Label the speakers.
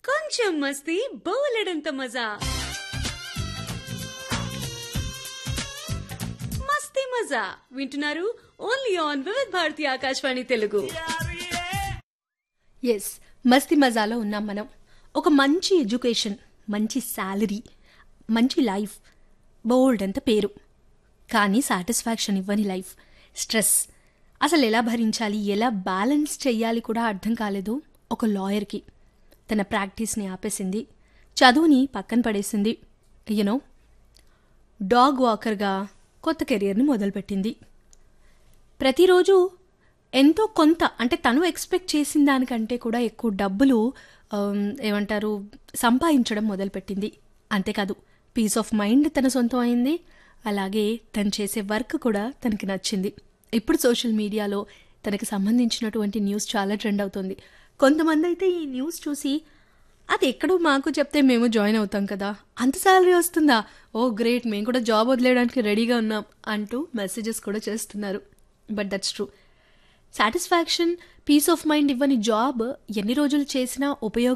Speaker 1: కొంచెం మస్తీ బోలెడంత మజా మస్తీ మజా వింటున్నారు ఓన్లీ ఆన్ వివిధ్ భారతి ఆకాశవాణి తెలుగు
Speaker 2: ఎస్ మస్తి మజాలో ఉన్నాం మనం ఒక మంచి ఎడ్యుకేషన్ మంచి శాలరీ మంచి లైఫ్ బోల్డ్ అంత పేరు కానీ సాటిస్ఫాక్షన్ ఇవ్వని లైఫ్ స్ట్రెస్ అసలు ఎలా భరించాలి ఎలా బ్యాలెన్స్ చెయ్యాలి కూడా అర్థం కాలేదు ఒక లాయర్కి తన ప్రాక్టీస్ని ఆపేసింది చదువుని పక్కన పడేసింది యూనో డాగ్ వాకర్గా కొత్త కెరియర్ని మొదలుపెట్టింది ప్రతిరోజు ఎంతో కొంత అంటే తను ఎక్స్పెక్ట్ చేసిన దానికంటే కూడా ఎక్కువ డబ్బులు ఆమ్, ఏమంటారు సంపాదించడం మొదలుపెట్టింది అంతేకాదు పీస్ ఆఫ్ మైండ్ తన సొంతం అయింది అలాగే తను చేసే వర్క్ కూడా తనకి నచ్చింది ఇప్పుడు సోషల్ మీడియాలో తనకి సంబంధించినటువంటి న్యూస్ చాలా ట్రెండ్ అవుతుంది కొంతమంది అయితే ఈ న్యూస్ చూసి అది ఎక్కడో మాకు చెప్తే మేము జాయిన్ అవుతాం కదా అంత సాలరీ వస్తుందా ఓ గ్రేట్ మేము కూడా జాబ్ వదిలేయడానికి రెడీగా ఉన్నాం అంటూ మెసేజెస్ కూడా చేస్తున్నారు but that's true satisfaction peace of mind ఇవ్వని జాబ్ ఎన్ని రోజులు చేసినా ఉపయోగం